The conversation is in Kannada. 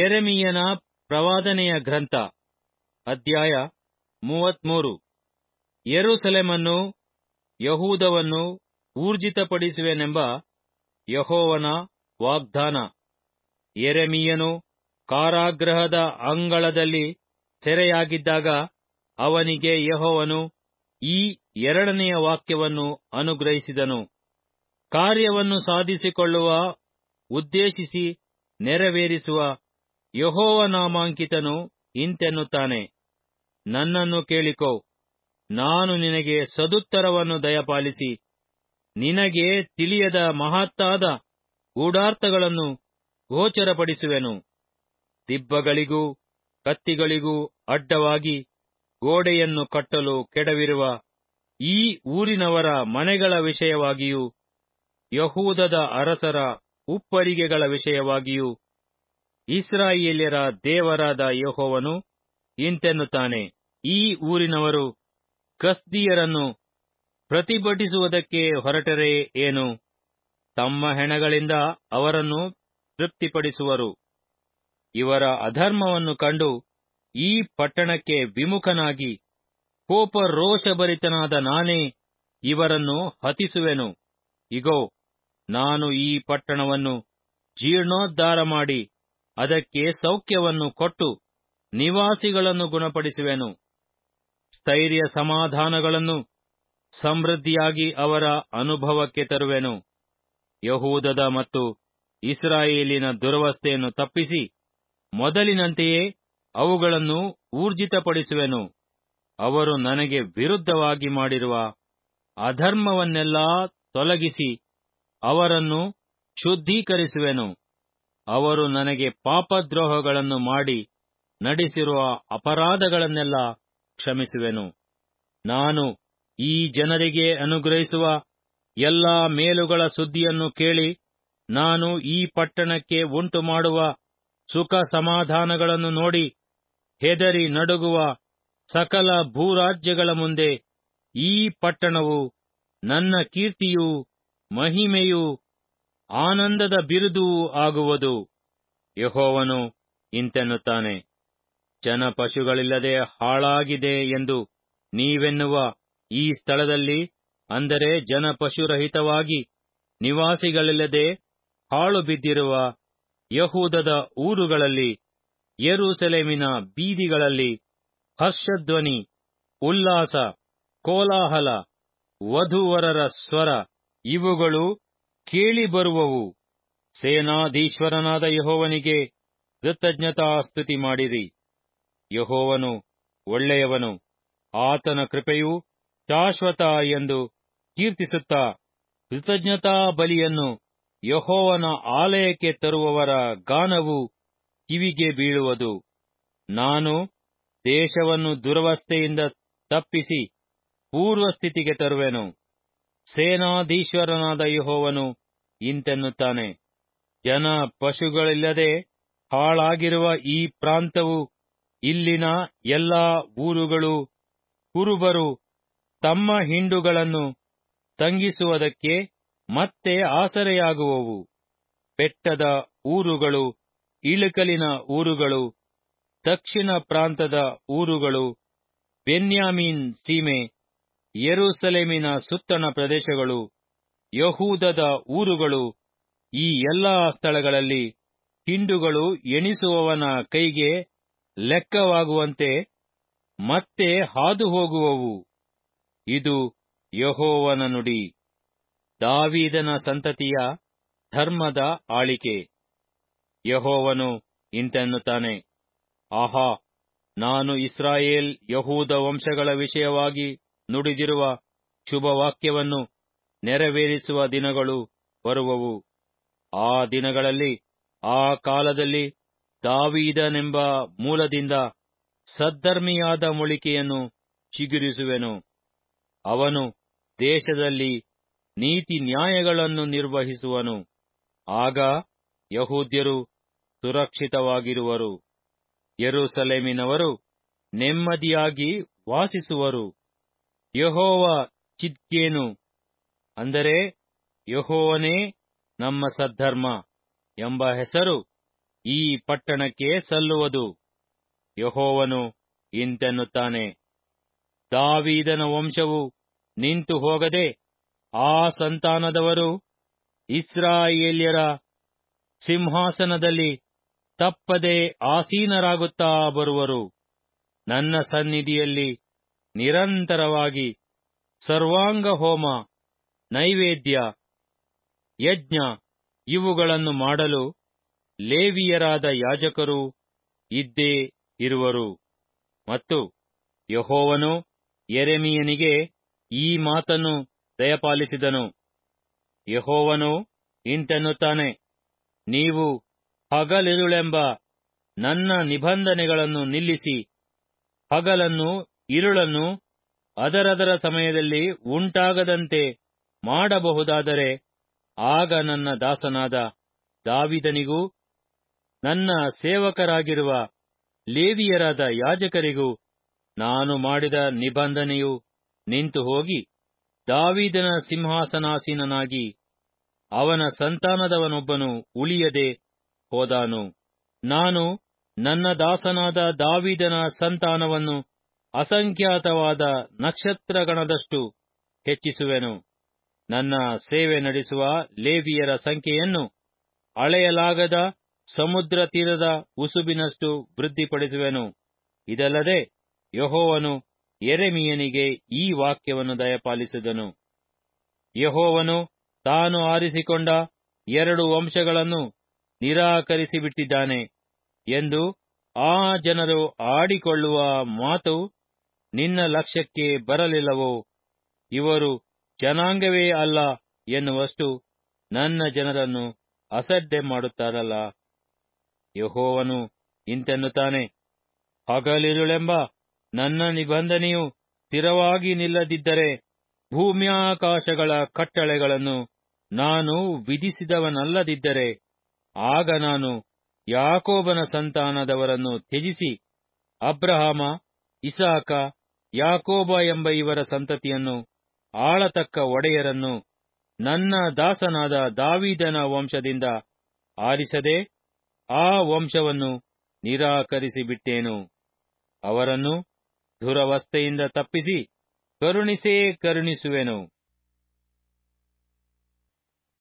ಯೆರೆಮೀಯನ ಪ್ರವಾದನೆಯ ಗ್ರಂಥ ಅಧ್ಯಾಯ ಮೂವತ್ಮೂರು ಯೆರೂಸಲೇಮನ್ನು ಯಹೂದವನ್ನು ಊರ್ಜಿತಪಡಿಸುವೆನೆಂಬ ಯೆಹೋವನ ವಾಗ್ದಾನ ಯೆರೆಮೀಯನು ಕಾರಾಗೃಹದ ಅಂಗಳದಲ್ಲಿ ಸೆರೆಯಾಗಿದ್ದಾಗ ಅವನಿಗೆ ಯೆಹೋವನು ಈ ಎರಡನೆಯ ವಾಕ್ಯವನ್ನು ಅನುಗ್ರಹಿಸಿದನು ಕಾರ್ಯವನ್ನು ಸಾಧಿಸಿಕೊಳ್ಳುವ ಉದ್ದೇಶಿಸಿ ನೆರವೇರಿಸುವ ಯೆಹೋವನಾಮಾಂಕಿತನು ಇಂತೆನ್ನುತ್ತಾನೆ ನನ್ನನ್ನು ಕೇಳಿಕೋ ನಾನು ನಿನಗೆ ಸದುತ್ತರವನ್ನು ದಯಪಾಲಿಸಿ ನಿನಗೆ ತಿಳಿಯದ ಮಹತ್ತಾದ ಗೂಢಾರ್ಥಗಳನ್ನು ಗೋಚರಪಡಿಸುವೆನು ದಿಬ್ಬಗಳಿಗೂ ಕತ್ತಿಗಳಿಗೂ ಅಡ್ಡವಾಗಿ ಗೋಡೆಯನ್ನು ಕಟ್ಟಲು ಕೆಡವಿರುವ ಈ ಊರಿನವರ ಮನೆಗಳ ವಿಷಯವಾಗಿಯೂ ಯಹೂದದ ಅರಸರ ಉಪ್ಪರಿಗೆಗಳ ವಿಷಯವಾಗಿಯೂ ಇಸ್ರಾಯೇಲ್ಯರ ದೇವರಾದ ಯೆಹೋವನು ಇಂತೆನ್ನುತ್ತಾನೆ ಈ ಊರಿನವರು ಕಸ್ದೀಯರನ್ನು ಪ್ರತಿಭಟಿಸುವುದಕ್ಕೆ ಹೊರಟರೆ ಏನು ತಮ್ಮ ಹೆಣಗಳಿಂದ ಅವರನ್ನು ತೃಪ್ತಿಪಡಿಸುವರು ಇವರ ಅಧರ್ಮವನ್ನು ಕಂಡು ಈ ಪಟ್ಟಣಕ್ಕೆ ವಿಮುಖನಾಗಿ ಕೋಪ ರೋಷಭರಿತನಾದ ನಾನೇ ಇವರನ್ನು ಹತಿಸುವೆನು ಇಗೋ ನಾನು ಈ ಪಟ್ಟಣವನ್ನು ಜೀರ್ಣೋದ್ಧಾರ ಮಾಡಿ ಅದಕ್ಕೆ ಸೌಖ್ಯವನ್ನು ಕೊಟ್ಟು ನಿವಾಸಿಗಳನ್ನು ಗುಣಪಡಿಸುವೆನು ಸ್ಥೈರ್ಯ ಸಮಾಧಾನಗಳನ್ನು ಸಮೃದ್ಧಿಯಾಗಿ ಅವರ ಅನುಭವಕ್ಕೆ ತರುವೆನು ಯಹೂದದ ಮತ್ತು ಇಸ್ರಾಯೇಲಿನ ದುರವಸ್ಥೆಯನ್ನು ತಪ್ಪಿಸಿ ಮೊದಲಿನಂತೆಯೇ ಅವುಗಳನ್ನು ಊರ್ಜಿತಪಡಿಸುವೆನು ಅವರು ನನಗೆ ವಿರುದ್ಧವಾಗಿ ಮಾಡಿರುವ ಅಧರ್ಮವನ್ನೆಲ್ಲಾ ತೊಲಗಿಸಿ ಅವರನ್ನು ಶುದ್ಧೀಕರಿಸುವೆನು ಅವರು ನನಗೆ ಪಾಪದ್ರೋಹಗಳನ್ನು ಮಾಡಿ ನಡೆಸಿರುವ ಅಪರಾಧಗಳನ್ನೆಲ್ಲ ಕ್ಷಮಿಸುವೆನು ನಾನು ಈ ಜನರಿಗೆ ಅನುಗ್ರಹಿಸುವ ಎಲ್ಲಾ ಮೇಲುಗಳ ಸುದ್ದಿಯನ್ನು ಕೇಳಿ ನಾನು ಈ ಪಟ್ಟಣಕ್ಕೆ ಉಂಟು ಮಾಡುವ ಸುಖ ಸಮಾಧಾನಗಳನ್ನು ನೋಡಿ ಹೆದರಿ ನಡುಗುವ ಸಕಲ ಭೂರಾಜ್ಯಗಳ ಮುಂದೆ ಈ ಪಟ್ಟಣವು ನನ್ನ ಕೀರ್ತಿಯೂ ಮಹಿಮೆಯೂ ಆನಂದದ ಬಿರುದೂ ಆಗುವುದು ಯಹೋವನು ಇಂತೆನ್ನುತ್ತಾನೆ ಜನ ಪಶುಗಳಿಲ್ಲದೆ ಹಾಳಾಗಿದೆ ಎಂದು ನೀವೆನ್ನುವ ಈ ಸ್ಥಳದಲ್ಲಿ ಅಂದರೆ ಜನ ಪಶುರಹಿತವಾಗಿ ನಿವಾಸಿಗಳಿಲ್ಲದೆ ಹಾಳು ಬಿದ್ದಿರುವ ಯಹೂದದ ಊರುಗಳಲ್ಲಿ ಯೆರೂಸಲೇಮಿನ ಬೀದಿಗಳಲ್ಲಿ ಹರ್ಷಧ್ವನಿ ಉಲ್ಲಾಸ ಕೋಲಾಹಲ ವಧುವರರ ಸ್ವರ ಇವುಗಳು ಕೇಳಿಬರುವವು ಸೇನಾಧೀಶ್ವರನಾದ ಯಹೋವನಿಗೆ ಕೃತಜ್ಞತಾಸ್ತುತಿ ಮಾಡಿರಿ ಯಹೋವನು ಒಳ್ಳೆಯವನು ಆತನ ಕೃಪೆಯು ಶಾಶ್ವತ ಎಂದು ಕೀರ್ತಿಸುತ್ತಾ ಕೃತಜ್ಞತಾ ಬಲಿಯನ್ನು ಯಹೋವನ ಆಲಯಕ್ಕೆ ತರುವವರ ಗಾನವು ಕಿವಿಗೆ ಬೀಳುವುದು ನಾನು ದೇಶವನ್ನು ದುರವಸ್ಥೆಯಿಂದ ತಪ್ಪಿಸಿ ಪೂರ್ವಸ್ಥಿತಿಗೆ ತರುವೆನು ಸೇನಾಧೀಶ್ವರನಾದ ಯಹೋವನು ಇಂತೆನ್ನುತ್ತಾನೆ ಜನ ಪಶುಗಳಿಲ್ಲದೆ ಹಾಳಾಗಿರುವ ಈ ಪ್ರಾಂತವು ಇಲ್ಲಿನ ಎಲ್ಲಾ ಊರುಗಳು ಕುರುಬರು ತಮ್ಮ ಹಿಂಡುಗಳನ್ನು ತಂಗಿಸುವುದಕ್ಕೆ ಮತ್ತೆ ಆಸರೆಯಾಗುವವು ಬೆಟ್ಟದ ಊರುಗಳು ಇಳುಕಲಿನ ಊರುಗಳು ದಕ್ಷಿಣ ಪ್ರಾಂತದ ಊರುಗಳು ಬೆನ್ಯಾಮೀನ್ ಸೀಮೆ ಯೆರೂಸಲೇಮಿನ ಸುತ್ತಣ ಪ್ರದೇಶಗಳು ಯಹೂದದ ಊರುಗಳು ಈ ಎಲ್ಲಾ ಸ್ಥಳಗಳಲ್ಲಿ ಹಿಂಡುಗಳು ಎಣಿಸುವವನ ಕೈಗೆ ಲೆಕ್ಕವಾಗುವಂತೆ ಮತ್ತೆ ಹಾದು ಹೋಗುವವು ಇದು ಯಹೋವನ ನುಡಿ ದಾವೀದನ ಸಂತತಿಯ ಧರ್ಮದ ಆಳಿಕೆ ಯಹೋವನು ಇಂತೆನ್ನುತ್ತಾನೆ ಆಹಾ ನಾನು ಇಸ್ರಾಯೇಲ್ ಯಹೂದ ವಂಶಗಳ ವಿಷಯವಾಗಿ ನುಡಿದಿರುವ ಶುಭವಾಕ್ಯವನ್ನು ನೆರವೇರಿಸುವ ದಿನಗಳು ಬರುವವು ಆ ದಿನಗಳಲ್ಲಿ ಆ ಕಾಲದಲ್ಲಿ ದಾವೀದನೆಂಬ ಮೂಲದಿಂದ ಸದ್ಧರ್ಮಿಯಾದ ಮೊಳಿಕೆಯನ್ನು ಚಿಗುರಿಸುವೆನು ಅವನು ದೇಶದಲ್ಲಿ ನೀತಿ ನ್ಯಾಯಗಳನ್ನು ನಿರ್ವಹಿಸುವನು ಆಗ ಯಹೂದ್ಯರು ಸುರಕ್ಷಿತವಾಗಿರುವರು ಯೆರೂಸಲೇಮಿನವರು ನೆಮ್ಮದಿಯಾಗಿ ವಾಸಿಸುವರು ಯಹೋವ ಚಿದ್ಕೇನು ಅಂದರೆ ಯಹೋವನೇ ನಮ್ಮ ಸದ್ಧರ್ಮ ಎಂಬ ಹೆಸರು ಈ ಪಟ್ಟಣಕ್ಕೆ ಸಲ್ಲುವುದು ಯಹೋವನು ಇಂತೆನ್ನುತ್ತಾನೆ ದಾವೀದನ ವಂಶವು ನಿಂತು ಹೋಗದೆ ಆ ಸಂತಾನದವರು ಇಸ್ರಾಯೇಲ್ಯರ ಸಿಂಹಾಸನದಲ್ಲಿ ತಪ್ಪದೆ ಆಸೀನರಾಗುತ್ತಾ ಬರುವರು ನನ್ನ ಸನ್ನಿಧಿಯಲ್ಲಿ ನಿರಂತರವಾಗಿ ಸರ್ವಾಂಗ ಹೋಮ ನೈವೇದ್ಯ ಯಜ್ಞ ಇವುಗಳನ್ನು ಮಾಡಲು ಲೇವಿಯರಾದ ಯಾಜಕರು ಇದ್ದೇ ಇರುವರು ಮತ್ತು ಯಹೋವನು ಯೆರೆಮೀಯನಿಗೆ ಈ ಮಾತನ್ನು ದಯಪಾಲಿಸಿದನು ಯಹೋವನು ಇಂತೆನ್ನುತ್ತಾನೆ ನೀವು ಹಗಲಿರುಳೆಂಬ ನನ್ನ ನಿಬಂಧನೆಗಳನ್ನು ನಿಲ್ಲಿಸಿ ಹಗಲನ್ನು ಇರುಳನ್ನು ಅದರದರ ಸಮಯದಲ್ಲಿ ಉಂಟಾಗದಂತೆ ಮಾಡಬಹುದಾದರೆ ಆಗ ನನ್ನ ದಾಸನಾದ ದಾವಿದನಿಗೂ ನನ್ನ ಸೇವಕರಾಗಿರುವ ಲೇವಿಯರಾದ ಯಾಜಕರಿಗೂ ನಾನು ಮಾಡಿದ ನಿಬಂಧನೆಯು ನಿಂತು ಹೋಗಿ ದಾವಿದನ ಸಿಂಹಾಸನಾಸೀನನಾಗಿ ಅವನ ಸಂತಾನದವನೊಬ್ಬನು ಉಳಿಯದೆ ಹೋದಾನು ನಾನು ನನ್ನ ದಾಸನಾದ ದಾವಿದನ ಸಂತಾನವನ್ನು ಅಸಂಖ್ಯಾತವಾದ ನಕ್ಷತ್ರಗಣದಷ್ಟು ಹೆಚ್ಚಿಸುವೆನು ನನ್ನ ಸೇವೆ ನಡೆಸುವ ಲೇವಿಯರ ಸಂಖ್ಯೆಯನ್ನು ಅಳೆಯಲಾಗದ ಸಮುದ್ರ ತೀರದ ಉಸುಬಿನಷ್ಟು ವೃದ್ಧಿಪಡಿಸುವೆನು ಇದಲ್ಲದೆ ಯಹೋವನು ಎರೆಮಿಯನಿಗೆ ಈ ವಾಕ್ಯವನ್ನು ದಯಪಾಲಿಸಿದನು ಯಹೋವನು ತಾನು ಆರಿಸಿಕೊಂಡ ಎರಡು ವಂಶಗಳನ್ನು ನಿರಾಕರಿಸಿಬಿಟ್ಟಿದ್ದಾನೆ ಎಂದು ಆ ಜನರು ಆಡಿಕೊಳ್ಳುವ ಮಾತು ನಿನ್ನ ಲಕ್ಷ್ಯಕ್ಕೆ ಬರಲಿಲ್ಲವೋ ಇವರು ಜನಾಂಗವೇ ಅಲ್ಲ ಎನ್ನುವಷ್ಟು ನನ್ನ ಜನರನ್ನು ಅಸಡ್ಡೆ ಮಾಡುತ್ತಾರಲ್ಲ ಯಹೋವನು ಇಂತೆನ್ನುತ್ತಾನೆ ಹಗಲಿರುಳೆಂಬ ನನ್ನ ನಿಬಂಧನೆಯು ಸ್ಥಿರವಾಗಿ ನಿಲ್ಲದಿದ್ದರೆ ಭೂಮ್ಯಾಕಾಶಗಳ ಕಟ್ಟಳೆಗಳನ್ನು ನಾನು ವಿಧಿಸಿದವನಲ್ಲದಿದ್ದರೆ ಆಗ ನಾನು ಯಾಕೋಬನ ಸಂತಾನದವರನ್ನು ತ್ಯಜಿಸಿ ಅಬ್ರಹಾಮ ಇಸಾಕ ಯಾಕೋಬ ಎಂಬ ಇವರ ಸಂತತಿಯನ್ನು ಆಳತಕ್ಕ ಒಡೆಯರನ್ನು ನನ್ನ ದಾಸನಾದ ದಾವೀದನ ವಂಶದಿಂದ ಆರಿಸದೆ ಆ ವಂಶವನ್ನು ನಿರಾಕರಿಸಿಬಿಟ್ಟೇನು ಅವರನ್ನು ದುರವಸ್ಥೆಯಿಂದ ತಪ್ಪಿಸಿ ಕರುಣಿಸೇ ಕರುಣಿಸುವೆನು